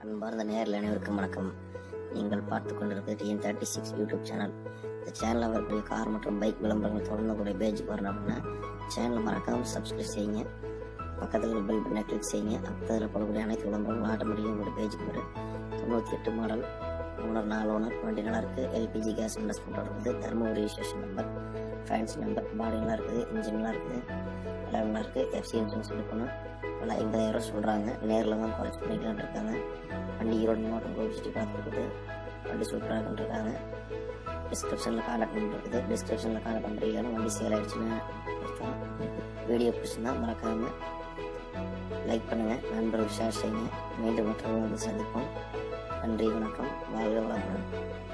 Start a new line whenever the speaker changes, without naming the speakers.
அன்பார்ந்த நேரில் அனைவருக்கும் வணக்கம் நீங்கள் பார்த்து கொண்டிருப்பது TN thirty six YouTube channel இந்த சேனலில் வரக்கூடிய கார் மற்றும் பைக் விளம்பரங்கள் தொடர்ந்து கூடிய பேஜுக்கு வரணும் அப்படின்னா சேனலை மறக்காமல் சப்ஸ்கிரைப் செய்யுங்க பக்கத்தில் பெல் பட்டனை கிளிக் செய்யுங்க அப்போ அதில் போடக்கூடிய அனைத்து விளம்பரங்களும் ஆட்டோமேட்டிக்காக உங்களுடைய பேஜுக்கு வரும் தொண்ணூற்றி எட்டு மாடல் ஓனர் நாலு ஓனர் வண்டி நல்லா இருக்குது எல்பிஜி கேஸ் இன்வெஸ்ட்மெண்ட்டோட இருக்குது Dharmapuri station number fancy number body நல்லா இருக்குது இன்ஜின்லாம் இருக்குது எல்லாம் நல்லா இருக்குது எஃப்சி இன்சூரன்ஸ் எடுக்கணும் நல்லா ஐம்பதாயிரம் சொல்கிறாங்க நேரில் தான் குறைச்சி பண்ணிக்கலாம்னு இருக்காங்க வண்டி ஈரோடு மாவட்டம் கோவில் சுற்றி பார்த்துருக்குது வண்டி சூப்பராக இருக்காங்க டிஸ்கிரிப்ஷனில் கான்டாக்ட் நம்பர் இருக்குது டிஸ்கிரிப்ஷனில் கான்டாக்ட் பண்ணுறீங்க வண்டி சேல் ஆயிடுச்சுன்னு அர்த்தம் வீடியோ பிடிச்சிருந்தா மறக்காமல் லைக் பண்ணுங்கள் நண்பர்கள் ஷேர் செய்யுங்க மீண்டும் மற்றவர்கள் வந்து சந்திப்போம் நன்றி வணக்கம் வாழ்க வளமுடன்